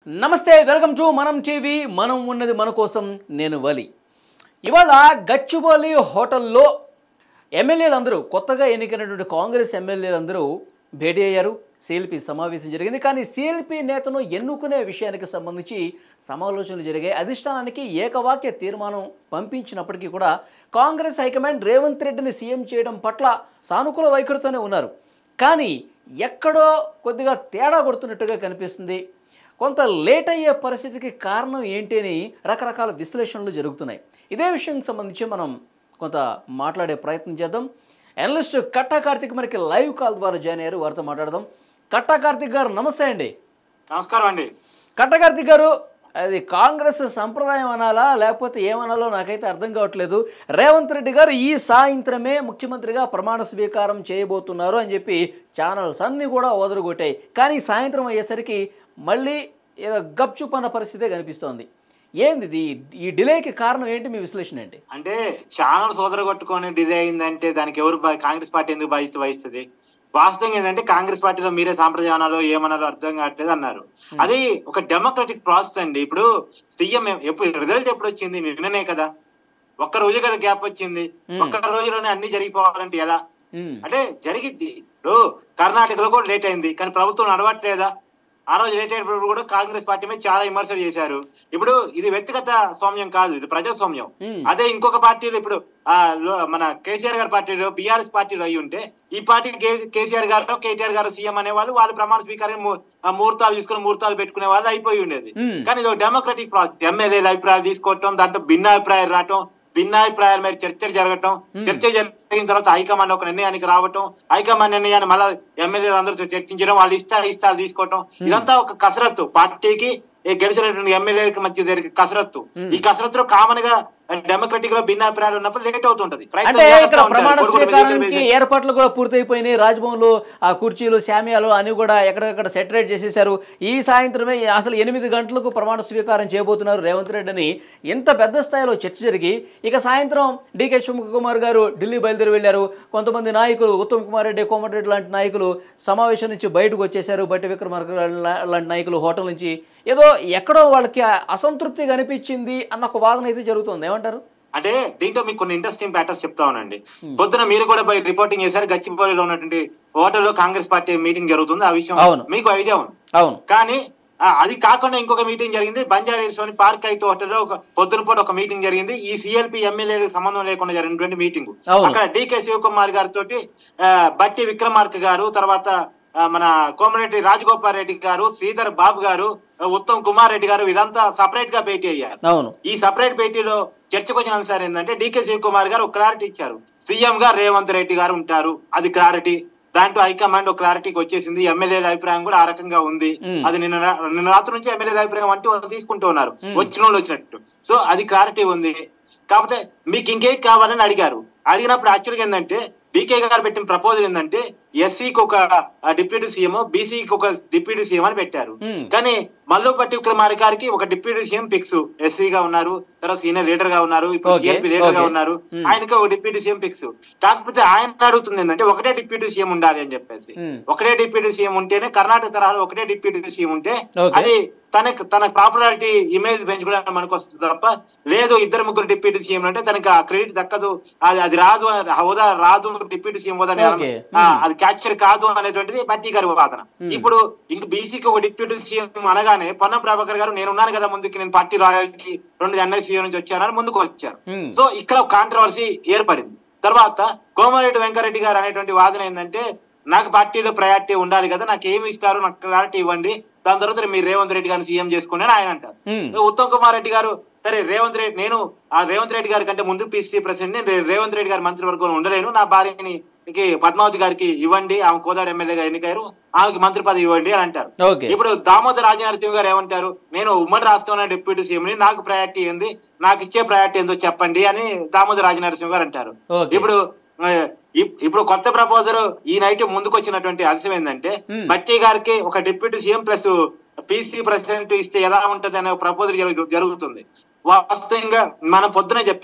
నమస్తే welcome to మనం TV మనం ఉన్నది మన కోసం నేను వలి ఇవాళ గచ్చిబౌలి హోటల్లో ఎమ్మెల్యేలందరూ కొత్తగా ఎన్నికైనటువంటి కాంగ్రెస్ ఎమ్మెల్యేలందరూ భేటీ అయ్యారు సిఎల్పి సమావేశం జరిగింది కానీ సిఎల్పి నేతను ఎన్నుకునే విషయానికి సంబంధించి సమాలోచనలు జరిగాయి అధిష్టానానికి ఏకవాక్య తీర్మానం పంపించినప్పటికీ కూడా కాంగ్రెస్ హైకమాండ్ రేవంత్ రెడ్డిని సీఎం చేయడం పట్ల సానుకూల వైఖరితోనే ఉన్నారు కానీ ఎక్కడో కొద్దిగా తేడా కొడుతున్నట్టుగా కనిపిస్తుంది కొంత లేట్ అయ్యే పరిస్థితికి కారణం ఏంటి అని రకరకాల విశ్లేషణలు జరుగుతున్నాయి ఇదే విషయానికి సంబంధించి మనం కొంత మాట్లాడే ప్రయత్నం చేద్దాం అనలిస్ట్ కట్టా కార్తిక్ మనకి లైవ్ కాల్ ద్వారా జాయిన్ అయ్యారు వారితో మాట్లాడదాం కట్టా కార్తిక్ గారు నమస్తే అండి నమస్కారం అండి కట్టా కార్తిక్ గారు అది కాంగ్రెస్ సంప్రదాయం అనాలా లేకపోతే ఏమనాలో నాకైతే అర్థం కావట్లేదు రేవంత్ రెడ్డి గారు ఈ సాయంత్రమే ముఖ్యమంత్రిగా ప్రమాణ స్వీకారం చేయబోతున్నారు అని చెప్పి ఛానల్స్ అన్నీ కూడా ఓదరగొట్టాయి కానీ సాయంత్రం అయ్యేసరికి మళ్ళీ ఏదో గప్చుప్ అన్న పరిస్థితే కనిపిస్తోంది ఏంది ఇది ఈ డిలేకి కారణం ఏంటి మీ విశ్లేషణ ఏంటి అంటే ఛానల్ సోదర కొట్టుకొని డిలే అయిందంటే దానికి ఎవరు బా- కాంగ్రెస్ పార్టీ ఎందుకు బాధ్యత వహిస్తుంది వాస్తవం ఏంటంటే కాంగ్రెస్ పార్టీలో మీరే సాంప్రదాయాలు ఏమనాలో అర్థం కావట్లేదు అన్నారు అది ఒక డెమోక్రటిక్ ప్రాసెస్ అండి ఇప్పుడు సీఎం ఎప్పుడు రిజల్ట్ ఎప్పుడు వచ్చింది నిన్ననే కదా ఒక్క రోజు కదా గ్యాప్ వచ్చింది ఒక్క రోజులోనే అన్ని జరిగిపోవాలంటే ఎలా ఉమ్, అంటే జరిగిద్ది ఇప్పుడు కర్ణాటకలో కూడా లేట్ అయింది కానీ ప్రభుత్వం నడవట్లేదా ఆ రోజు లేట్ అయినప్పుడు కూడా కాంగ్రెస్ పార్టీ మీద చాలా విమర్శలు చేశారు ఇప్పుడు ఇది వ్యక్తిగత స్వామ్యం కాదు ఇది ప్రజాస్వామ్యం Hmm. అదే ఇంకొక పార్టీలు ఇప్పుడు ఆ లో- మన కేసీఆర్ గారి పార్టీలో బీఆర్ఎస్ పార్టీలో అయి ఉంటే ఈ పార్టీ కే- కేసీఆర్ గారు కేటీఆర్ గారు సీఎం అనే వాళ్ళు వాళ్ళు ప్రమాణ స్వీకారం ము- ఆ ముహూర్తాలు తీసుకుని ముహూర్తాలు పెట్టుకునే వాళ్ళు అయిపోయి ఉండేది Hmm. కానీ ఇది డెమోక్రటిక్ ప్రాసెస్ ఎమ్మెల్యేల అభిప్రాయాలు తీసుకోవటం దాంట్లో భిన్నాభిప్రాయాలు రావటం భిన్నాభిప్రాయాల మీద చర్చలు జరగటం చర్చ జరిగిన తర్వాత హైకమాండ్ ఒక నిర్ణయానికి రావటం హైకమాండ్ నిర్ణయాన్ని మళ్ళీ ఎమ్మెల్యేలు అందరితో చర్చించడం వాళ్ళు ఇస్తా ఇష్టాలు తీసుకోవటం ఇదంతా ఒక కసరత్తు పార్టీకి ఈ గెలిచినటువంటి ఎమ్మెల్యేలకి మధ్య జరిగే కసరత్తు ఈ కసరత్తులో కామన్ గా డెమోక్రటిక్ లో భిన్నాభిప్రాయాలు ఉన్నప్పుడు లేట్ అవుతుంటది ప్రయత్నం అంటే చేస్తా ఇక్కడ ఉంటారు. ప్రమాణ కొడుకు మీద స్వీకారానికి మీద ఏర్పాట్లు కూడా పూర్తయిపోయినాయి రాజ్భవన్లో ఆ కుర్చీలు శామ్యాలు అన్ని కూడా ఎక్కడెక్కడ సెటరేట్ చేసేశారు ఈ సాయంత్రమే అసలు ఎనిమిది గంటలకు ప్రమాణ స్వీకారం చేయబోతున్నారు రేవంత్ రెడ్డి అని ఇంత పెద్ద స్థాయిలో చర్చ జరిగి ఇక సాయంత్రం డికే శివకుమార్ గారు ఢిల్లీ బయలుదేరి వెళ్ళారు కొంతమంది నాయకులు ఉత్తమ్ కుమార్ రెడ్డి కోమటిరెడ్డి లాంటి నాయకులు సమావేశం నుంచి బయటకు వచ్చేశారు బట్టి విక్రమార్క లాంటి నాయకులు హోటల్ నుంచి ఏదో ఎక్కడో వాళ్ళకి అసంతృప్తి కనిపించింది అన్న ఒక వాదన అయితే జరుగుతుంది ఏమంటారు అంటే దీంట్లో మీకు కొన్ని ఇంట్రెస్టింగ్ ప్యాటర్న్స్ చెప్తా ఉన్నాండి పొద్దున మీరు కూడా పోయి రిపోర్టింగ్ చేశారు గచ్చిబౌలిలో ఉన్నటువంటి హోటల్లో కాంగ్రెస్ పార్టీ మీటింగ్ జరుగుతుంది ఆ విషయం అవును. మీకు ఐడియా ఉంది అవును కానీ ఆ, అది కాకుండా ఇంకొక మీటింగ్ జరిగింది బంజారీస్ లోని పార్క్ అయితే హోటల్లో ఒక పొద్దున పూట ఒక మీటింగ్ జరిగింది ఈ సిఎల్పి ఎమ్మెల్యేలకు సంబంధం లేకుండా జరిగినటువంటి మీటింగ్ అవును. అక్కడ డికే శివకుమార్ గారితో బట్టి విక్రమార్క గారు తర్వాత ఆ, మన కోమరెడ్డి రాజగోపాల్ రెడ్డి గారు శ్రీధర్ బాబు గారు ఆ, ఉత్తమ్ కుమార్ రెడ్డి గారు వీళ్ళంతా సపరేట్ గా భేటీ అయ్యారు అవును ఈ సపరేట్ భేటీలో చర్చకు వచ్చిన అంశాలు ఏంటంటే డికే శివకుమార్ గారు ఒక క్లారిటీ ఇచ్చారు సీఎం గా రేవంత్ రెడ్డి గారు ఉంటారు అది క్లారిటీ దాంట్లో హైకమాండ్ ఒక క్లారిటీకి వచ్చేసింది ఎమ్మెల్యేల అభిప్రాయం కూడా ఆ రకంగా ఉంది మ్మ్. అది నిన్న రా- నిన్న రాత్రి నుంచి ఎమ్మెల్యేల అభిప్రాయం అంటూ వాళ్ళు తీసుకుంటూ ఉన్నారు వచ్చిన వాళ్ళు వచ్చినట్టు సో అది క్లారిటీ ఉంది కాకపోతే మీకు ఇంకేం కావాలని అడిగారు అడిగినప్పుడు యాక్చువల్గా ఏంటంటే డీకే గారు పెట్టిన ప్రపోజల్ ఏంటంటే ఎస్సీకి ఒక డిప్యూటీ సీఎం బీసీకి ఒక డిప్యూటీ సీఎం అని పెట్టారు మ్మ్. కానీ మల్లుపట్టి విక్రమార్ గారికి ఒక డిప్యూటీ సీఎం ఫిక్స్ ఎస్సీగా ఉన్నారు తర్వాత సీనియర్ లీడర్ గా ఉన్నారు ఇప్పుడు Okay, సిఎల్పి లీడర్ గా okay. ఉన్నారు Hmm. ఆయనకి ఒక డిప్యూటీ సీఎం ఫిక్స్ కాకపోతే ఆయన అడుగుతుంది ఏంటంటే ఒకటే డిప్యూటీ సీఎం ఉండాలి అని చెప్పేసి Hmm. ఒకటే డిప్యూటీ సీఎం ఉంటేనే కర్ణాటక తరహాలో ఒకటే డిప్యూటీ సీఎం ఉంటే Okay. అది తనకు తన పాపులారిటీ ఇమేజ్ పెంచుకోవడానికి మనకు వస్తుంది తప్ప లేదు ఇద్దరు ముగ్గురు డిప్యూటీ సీఎం అంటే తనకి ఆ క్రెడిట్ దక్కదు అది అది రాదు ఆ హోదా రాదు డిప్యూటీ సీఎం హోదా అని Okay. ఆ, అది క్యాప్చర్ కాదు అనేటువంటిది బట్టి గారి వాదన ఇప్పుడు ఇంక బీసీకి ఒక డిప్యూటీ సీఎం అనగానే పొన్నం ప్రభాకర్ గారు నేను ఉన్నాను కదా ముందుకి నేను పార్టీ రాయల్కి రెండు ఎన్ఐసీ నుంచి వచ్చానని ముందుకు వచ్చారు Hmm. సో ఇక్కడ కాంట్రవర్సీ ఏర్పడింది తర్వాత కోమారెడ్డి వెంకరెడ్డి గారు అనేటువంటి వాదన ఏంటంటే నాకు పార్టీలో ప్రయారిటీ ఉండాలి కదా నాకు ఏమి ఇస్తారు నాకు క్లారిటీ ఇవ్వండి దాని తర్వాత మీరు రేవంత్ రెడ్డి గారిని సీఎం చేసుకోండి అని ఆయన అంటారు Hmm. ఉత్తమ్ కుమార్ రెడ్డి గారు సరే రేవంత్ రెడ్డి నేను ఆ రేవంత్ రెడ్డి గారి కంటే ముందు పిసిసి ప్రెసిడెంట్ నేను రే- రేవంత్ రెడ్డి గారి మంత్రివర్గంలో ఉండలేను నా భార్యని కి పద్మావతి గారికి ఇవ్వండి ఆమె కోదాడు ఎమ్మెల్యేగా ఎన్నికయ్యారు ఆమెకి మంత్రి పదవి ఇవ్వండి అని అంటారు ఓకే ఇప్పుడు దామోదర్ రాజనరసింహ గారు ఏమంటారు నేను ఉమ్మడి రాష్ట్రంలో డిప్యూటీ సీఎం ని నాకు ప్రయారిటీ ఏంది నాకు ఇచ్చే ప్రయారిటీ ఏందో చెప్పండి అని దామోదర్ రాజనరసింహ గారు అంటారు ఓకే. ఇప్పుడు ఆ, ఇప్- ఇప్పుడు కొత్త ప్రపోజల్ ఈ నైట్ ముందుకు వచ్చినటువంటి అంశం ఏంటంటే Hmm. బట్టి గారికి ఒక deputy CM plus PC president ఇస్తే ఎలా ఉంటది అనే ప్రపోజల్ జరుగు- జరుగుతుంది వాస్తవంగా మనం పొద్దునే చెప్పాం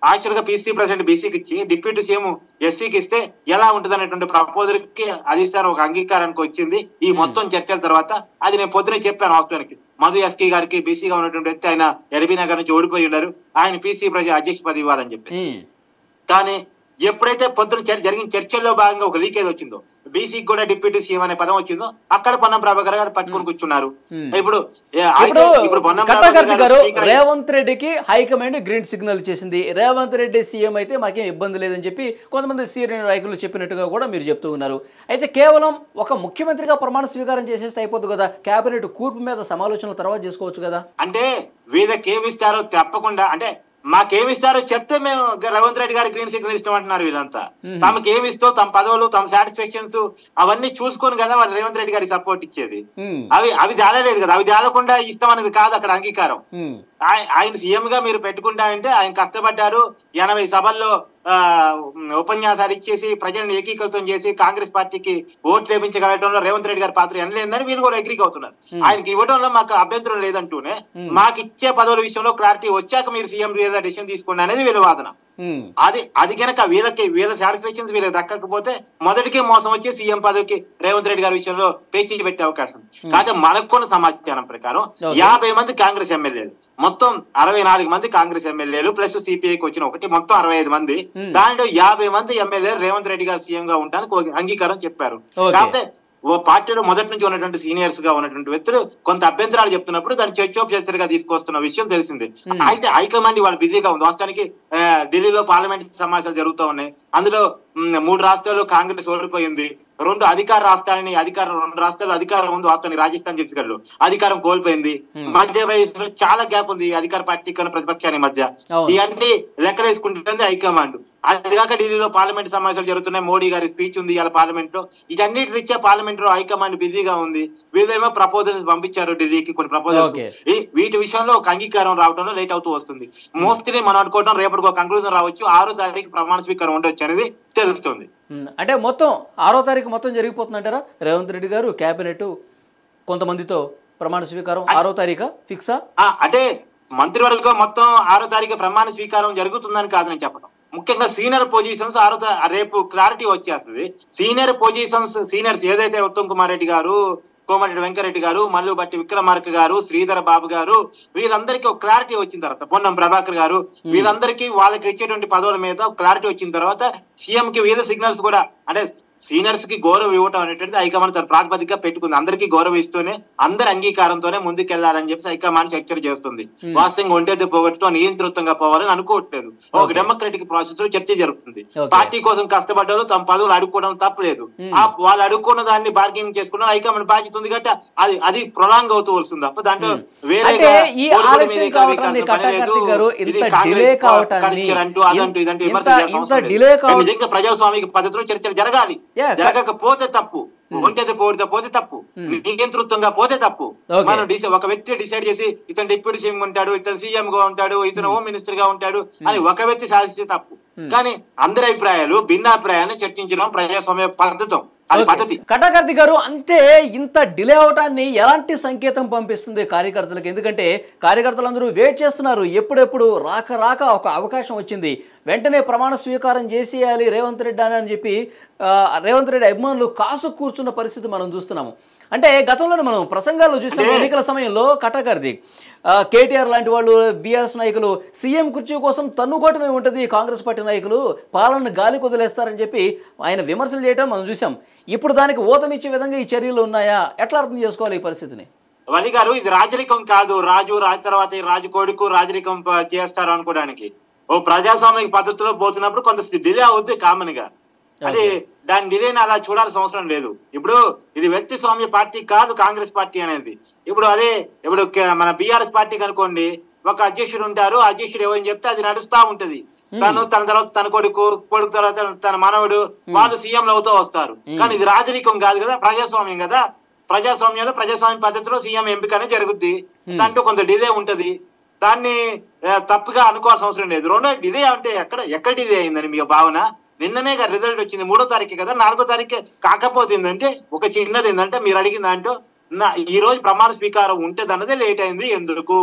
యాక్చువల్ గా పీసీ ప్రెసిడెంట్ బీసీకి ఇచ్చి డిప్యూటీ సీఎం ఎస్సీకి ఇస్తే ఎలా ఉంటుంది అనేటువంటి ప్రపోజల్ కి అధిష్టానం ఒక అంగీకారానికి వచ్చింది ఈ మొత్తం చర్చల తర్వాత అది నేను పొద్దునే చెప్పాను వాస్తవానికి మధు ఎస్కే గారికి బీసీగా ఉన్నటువంటి వ్యక్తి ఆయన ఎల్బీ నగర్ నుంచి ఓడిపోయి ఉన్నారు ఆయన పీసీ ప్రజ అధ్యక్ష పదవి ఇవ్వాలని చెప్పి ఉమ్, కానీ ఎప్పుడైతే పొద్దున చర్- జరిగిన చర్చల్లో భాగంగా ఒక లీకేజ్ వచ్చిందో బీసీకి కూడా డిప్యూటీ సీఎం అనే పదం వచ్చిందో అక్కడ పొన్నం ప్రభాకర్ గారు పట్టుకొని కూర్చున్నారు Hmm. ఇప్పుడు ఏ, అయితే ఇప్పుడు ఇప్పుడు పొన్నం కట్టాకర్తి ప్రభాకర్ గారు గారు స్పీకర్ అయ్యి- రేవంత్ రెడ్డికి హైకమాండ్ గ్రీన్ సిగ్నల్ చేసింది రేవంత్ రెడ్డి సీఎం అయితే మాకేం ఇబ్బంది లేదని చెప్పి కొంతమంది సీనియర్ నాయకులు చెప్పినట్టుగా కూడా మీరు చెప్తూ ఉన్నారు అయితే కేవలం ఒక ముఖ్యమంత్రిగా ప్రమాణ స్వీకారం చేసేస్తే అయిపోతుంది కదా కేబినెట్ కూర్పు మీద సమాలోచనలు తర్వాత చేసుకోవచ్చు కదా అంటే వీళ్ళకి ఏమి ఇస్తారో తప్పకుండా అంటే మాకేమి ఇస్తారో చెప్తే మేము రేవంత్ రెడ్డి గారి గ్రీన్ సిగ్నల్ ఇష్టం అంటున్నారు వీళ్ళంతా తమకి ఏమి ఇస్తో తమ పదవులు తమ సాటిస్ఫాక్షన్స్ అవన్నీ చూసుకొని కదా వాళ్ళు రేవంత్ రెడ్డి గారికి సపోర్ట్ ఇచ్చేది ఉమ్, అవి అవి జాలలేదు కదా అవి జాలకుండా ఇష్టం అనేది కాదు అక్కడ అంగీకారం ఉమ్, ఆయ- ఆయన సీఎం గా మీరు పెట్టుకుంటా అంటే ఆయన కష్టపడ్డారు ఎనభై సభల్లో ఆ, ఉపన్యాసాలు ఇచ్చేసి ప్రజల్ని ఏకీకృతం చేసి కాంగ్రెస్ పార్టీకి ఓట్లు వేపించగలగడంలో రేవంత్ రెడ్డి గారి పాత్ర ఎనలేదని వీళ్ళు కూడా అగ్రీక్ అవుతున్నారు ఆయనకి ఇవ్వడంలో మాకు అభ్యంతరం లేదంటూనే మాకు ఇచ్చే పదవుల విషయంలో క్లారిటీ వచ్చాక మీరు సీఎం డెసిషన్ తీసుకోండి అనేది వీళ్ళ వాదన ఉమ్, అది అది గనక వీళ్ళకి వీళ్ళ సాటిస్ఫాక్షన్స్ వీళ్ళకి దక్కకపోతే మొదటికే మోసం వచ్చి సీఎం పదవికి రేవంత్ రెడ్డి గారి విషయంలో పేచీ పెట్టే అవకాశం కాకపోతే మనకున్న సమాచారం ప్రకారం Okay. యాభై మంది కాంగ్రెస్ ఎమ్మెల్యేలు మొత్తం అరవై నాలుగు మంది కాంగ్రెస్ ఎమ్మెల్యేలు ప్లస్ సిపిఐకి వచ్చిన ఒకటి మొత్తం అరవై ఐదు మంది దాంట్లో యాభై మంది ఎమ్మెల్యేలు రేవంత్ రెడ్డి గారు సీఎం గా ఉండడానికి ఒక అంగీకారం చెప్పారు Okay. కాకపోతే ఓ పార్టీలో మొదటి నుంచి ఉన్నటువంటి సీనియర్స్ గా ఉన్నటువంటి వ్యక్తులు కొంత అభ్యంతరాలు చెప్తున్నప్పుడు దాన్ని చర్చోపచర్చగా తీసుకొస్తున్న విషయం తెలిసింది అయితే హైకమాండ్ వాళ్ళు బిజీగా ఉంది వాస్తవానికి ఆ, ఢిల్లీలో పార్లమెంట్ సమావేశాలు జరుగుతూ ఉన్నాయి అందులో మ్, మూడు రాష్ట్రాల్లో కాంగ్రెస్ ఓడిపోయింది రెండు అధికార రాష్ట్రాలని అధికారం రెండు రాష్ట్రాలు అధికారం ఉంది వాస్తవానికి రాజస్థాన్ ఛత్తీస్గఢ్ మధ్య కోల్పోయింది మధ్యప్రదేశ్ లో చాలా గ్యాప్ ఉంది ఈ అధికార పార్టీకి ఉన్న ప్రతిపక్షానికి మధ్య అవును. ఇవన్నీ లెక్కలు వేసుకుంటుంది హైకమాండ్ అది కాక ఢిల్లీలో పార్లమెంట్ సమావేశాలు జరుగుతున్నాయి మోడీ గారి స్పీచ్ ఉంది ఇవాళ పార్లమెంట్ లో ఇవన్నీ రీత్యా పార్లమెంట్ లో హైకమాండ్ బిజీగా ఉంది వీళ్ళేమో ప్రపోజల్స్ పంపించారు ఢిల్లీకి కొన్ని ప్రపోజల్స్ Okay. వీటి విషయంలో ఒక అంగీకారం రావడంలో లేట్ అవుతూ వస్తుంది మోస్ట్లీ మనం అనుకోవడం రేపటికి ఒక కంక్లూజన్ రావచ్చు ఆరో తారీఖు ప్రమాణ స్వీకారం ఉండొచ్చు అనేది తెలుస్తుంది ఉమ్, అంటే మొత్తం ఆరో తారీఖు మొత్తం జరిగిపోతుందంటారా రేవంత్ రెడ్డి గారు కేబినెట్ కొంతమందితో ప్రమాణ స్వీకారం ఆరో తారీఖా ఫిక్సా ఆ, అంటే మంత్రివర్గం మొత్తం ఆరో తారీఖు ప్రమాణ స్వీకారం జరుగుతుందని కాదు నేను చెప్పడం ముఖ్యంగా సీనియర్ పొజిషన్స్ ఆరో తా- రేపు క్లారిటీ వచ్చేస్తుంది సీనియర్ పొజిషన్స్ సీనియర్స్ ఏదైతే ఉత్తమ్ కుమార్ రెడ్డి గారు కోమటిరెడ్డి వెంకరెడ్డి గారు మల్లు బట్టి విక్రమార్క గారు శ్రీధర బాబు గారు వీళ్ళందరికీ ఒక క్లారిటీ వచ్చిన తర్వాత పొన్నం ప్రభాకర్ గారు వీళ్ళందరికీ వాళ్ళకి ఇచ్చేటువంటి పదవుల మీద ఒక క్లారిటీ వచ్చిన తర్వాత సీఎం కి వీళ్ళ సిగ్నల్స్ కూడా అంటే సీనియర్స్ కి గౌరవం ఇవ్వటం అనేటువంటిది హైకమాండ్ తన ప్రాతిపదికగా పెట్టుకుంది అందరికీ గౌరవం ఇస్తూనే అందరి అంగీకారంతోనే ముందుకెళ్లాలని చెప్పి హైకమాండ్ చర్చ చేస్తుంది వాస్తవంగా ఒంటేది పోగొట్టుతో నియంత్రితంగా పోవాలని అనుకోవట్లేదు ఒక డెమోక్రటిక్ ప్రాసెస్ లో చర్చ జరుగుతుంది Okay. పార్టీ కోసం కష్టపడ్డారు తమ పదవులు అడుక్కోవడం తప్పలేదు ఆ వాళ్ళు అడుక్కున్న దాన్ని బార్గెనింగ్ చేసుకున్న హైకమాండ్ బాధ్యత ఉంది కాబట్టి అది అది ప్రొలాంగ్ అవుతూ వస్తుంది తప్ప దాంట్లో వేరేగా అంటే ఈ ఓడిపోవడం ఆలస్యం మీద ఇంకా కావటాన్ని మీకు పని లేదు. కట్టాకర్తి గారు ఇంత ఇది delay కాంగ్రెస్ కావటాన్ని, కల్చర్ అంటూ అదంటూ ఇదంటూ ఇంత- విమర్శ చేయాల్సిన ఇంత అవసరం లేదు. delay కావ- కానీ నిజంగా ప్రజాస్వామిక పద్ధతిలో చర్చలు జరగాలి Yeah, జరగకపోతే తప్పు ఒంటెది పోడితే పోతే తప్పు నియంతృత్వంగా పోతే తప్పు Okay. మనం డిసై ఒక వ్యక్తి డిసైడ్ చేసి ఇతను డిప్యూటీ సీఎం ఉంటాడు ఇతను సీఎం గా ఉంటాడు ఇతను హోమ్ మినిస్టర్ గా ఉంటాడు అని ఒక వ్యక్తి సాధిస్తే తప్పు కానీ అందరి అభిప్రాయాలు భిన్నాభిప్రాయాన్ని చర్చించడం ప్రజాస్వామ్య పద్ధతం అది పద్ధతి కటాకర్తి గారు అంటే ఇంత డిలే అవటాన్ని ఎలాంటి సంకేతం పంపిస్తుంది కార్యకర్తలకు ఎందుకంటే కార్యకర్తలందరూ వెయిట్ చేస్తున్నారు ఎప్పుడెప్పుడు రాక రాక ఒక అవకాశం వచ్చింది వెంటనే ప్రమాణ స్వీకారం చేసేయాలి రేవంత్ రెడ్డి అని అని చెప్పి ఆ, రేవంత్ రెడ్డి అభిమానులు కాసు కూర్చున్న పరిస్థితి మనం చూస్తున్నాము అంటే గతంలోనే మనం ప్రసంగాల్లో చూసాం ఎన్నికల సమయంలో కటాకర్తి కేటీఆర్ లాంటి వాళ్ళు బీఆర్ఎస్ నాయకులు సీఎం కుర్చీ కోసం తన్నుకోవటమే ఉంటుంది కాంగ్రెస్ పార్టీ నాయకులు పాలన గాలి కుదిలేస్తారని చెప్పి ఆయన విమర్శలు చేయడం మనం చూసాం ఇప్పుడు దానికి ఊతమిచ్చే విధంగా ఈ చర్యలు ఉన్నాయా ఎట్లా అర్థం చేసుకోవాలి ఈ పరిస్థితిని వలి గారు ఇది రాజరికం కాదు రాజు రాజు తర్వాత ఈ రాజు కొడుకు రాజరికం ప- చేస్తారు అనుకోవడానికి ఓ ప్రజాస్వామిక పద్ధతిలో పోతున్నప్పుడు కొంత డిలే అవుద్ది కామన్ గా అది దాని డిలేని అలా చూడాల్సిన అవసరం లేదు ఇప్పుడు ఇది వ్యక్తి స్వామ్య పార్టీ కాదు కాంగ్రెస్ పార్టీ అనేది ఇప్పుడు అదే ఇప్పుడు కే- మన బీఆర్ఎస్ పార్టీ కనుకోండి ఒక అధ్యక్షుడు ఉంటారు ఆ అధ్యక్షుడు ఏమని చెప్తే అది నడుస్తా ఉంటది తను తన తర్వాత తన కొడుకు కొడుకు తర్వాత తన మనవడు వాళ్ళు సీఎంలు అవుతూ వస్తారు కానీ ఇది రాజరికం కాదు కదా ప్రజాస్వామ్యం కదా ప్రజాస్వామ్యంలో ప్రజాస్వామ్య పద్ధతిలో సీఎం ఎంపిక అనేది జరుగుద్ది దాంట్లో కొంత డిలే ఉంటది దాన్ని ఆ, తప్పుగా అనుకోవాల్సిన అవసరం లేదు రెండో డిలే అంటే ఎక్కడ ఎక్కడ డిలే అయిందని మీ భావన నిన్ననే రిజల్ట్ వచ్చింది మూడో తారీఖు కదా నాలుగో తారీఖు కాకపోతే ఏంటంటే ఒక చిన్నది ఏంటంటే మీరు అడిగిన దాంట్లో నా ఈ రోజు ప్రమాణ స్వీకారం ఉంటది అన్నదే లేట్ అయింది ఎందుకు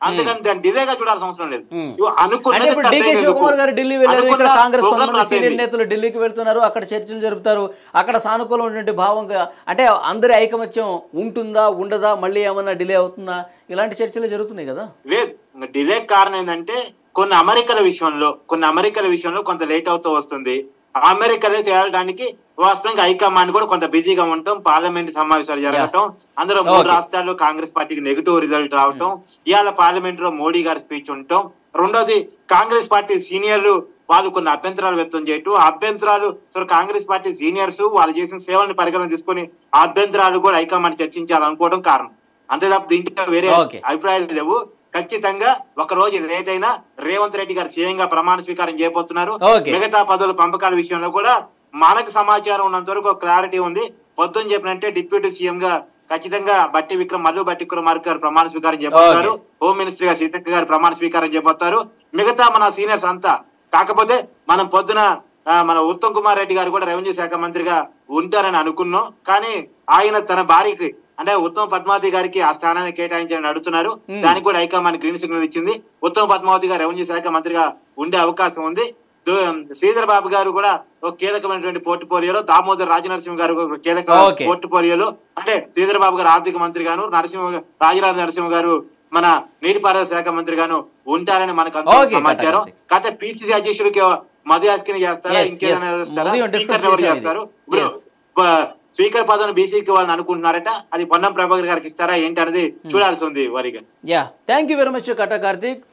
అందుకని దాన్ని డిలేగా చూడాల్సిన అవసరం లేదు Hmm. ఇవి అంటే అనుకున్నది ఇప్పుడు డీకే పెద్దగా శివకుమార్ గారు ఢిల్లీ వెళ్ళారు ఇక్కడ అనుకున్న కాంగ్రెస్ program కొంతమంది సీనియర్ రద్దయింది. నేతలు ఢిల్లీకి వెళ్తున్నారు అక్కడ చర్చలు జరుపుతారు అక్కడ సానుకూలమైనటువంటి భావంగా అంటే అందరి ఐకమత్యం ఉంటుందా ఉండదా మళ్ళీ ఏమన్నా డిలే అవుతుందా ఇలాంటి చర్చలు జరుగుతున్నాయి కదా లేదు డిలే కారణం ఏంటంటే కొన్ని అమెరికల విషయంలో కొన్ని అమెరికల విషయంలో కొంత లేట్ అవుతూ వస్తుంది అమెరికాలో తేలడానికి వాస్తవంగా హైకమాండ్ కూడా కొంత బిజీగా ఉండటం పార్లమెంట్ సమావేశాలు జరగటం అందులో మూడు Okay. రాష్ట్రాల్లో కాంగ్రెస్ పార్టీకి నెగిటివ్ రిజల్ట్ రావటం ఇవాళ పార్లమెంట్ లో మోడీ గారి స్పీచ్ ఉండటం రెండోది కాంగ్రెస్ పార్టీ సీనియర్లు వాళ్ళు కొన్ని అభ్యంతరాలు వ్యక్తం చేయటం ఆ అభ్యంతరాలు సో కాంగ్రెస్ పార్టీ సీనియర్స్ వాళ్ళు చేసిన సేవలను పరిగణన తీసుకొని ఆ అభ్యంతరాలు కూడా హైకమాండ్ చర్చించాలనుకోవడం కారణం అంతే తప్ప దీంట్లో వేరే Okay. అభిప్రాయాలు లేవు ఖచ్చితంగా ఒక రోజు లేట్ అయినా రేవంత్ రెడ్డి గారు సీఎంగా ప్రమాణ స్వీకారం చేయబోతున్నారు Okay. మిగతా పదవుల పంపకాల విషయంలో కూడా మనకు సమాచారం ఉన్నంత వరకు ఒక క్లారిటీ ఉంది పొద్దున్న చెప్పినట్టే డిప్యూటీ సీఎం గా ఖచ్చితంగా బట్టి విక్రమ్ మల్లు బట్టి విక్రమార్క గారు ప్రమాణ స్వీకారం చేయబోతున్నారు హోమ్ మినిస్టర్ గా సీతక్క గారు ప్రమాణ స్వీకారం చేయబోతారు మిగతా మన సీనియర్స్ అంతా కాకపోతే మనం పొద్దున ఆ, మన ఉత్తమ్ కుమార్ రెడ్డి గారు కూడా రెవెన్యూ శాఖ మంత్రిగా ఉంటారని అనుకున్నాం కానీ ఆయన తన భార్యకి అంటే ఉత్తమ్ పద్మావతి గారికి ఆ స్థానాన్ని కేటాయించాలని అడుగుతున్నారు దానికి కూడా హైకమాండ్ గ్రీన్ సిగ్నల్ ఇచ్చింది ఉత్తమ్ పద్మావతి గారు రెవెన్యూ శాఖ మంత్రిగా ఉండే అవకాశం ఉంది దు- శ్రీధర్ బాబు గారు కూడా ఒక కీలకమైనటువంటి పోర్ట్ఫోలియోలో దామోదర్ రాజనరసింహ గారు ఒక కీలక Okay. పోర్ట్ఫోలియోలో అంటే శ్రీధర్ బాబు గారు ఆర్థిక మంత్రి గాను నరసింహ రాజరాజ నరసింహ గారు మన నీటిపారుదల శాఖ మంత్రి గాను ఉంటారని మనకు అంత Okay, సమాచారం కథ, కాకపోతే పిసిసి అధ్యక్షుడికి మధు యాస్కిని చేస్తారా Yes, ఇంకేమైనా yes. చేస్తారా ఉదయం స్పీకర్ discuss ఎవరు చేశాం చేస్తారు ఇది. ఇప్పుడు Yes. ప- స్పీకర్ పదవిని బీసీకి వాళ్ళని అనుకుంటున్నారట అది పొన్నం ప్రభాకర్ గారికి ఇస్తారా ఏంటి అనేది చూడాల్సి ఉంది వారిగా yeah thank you very much కటా కార్తీక్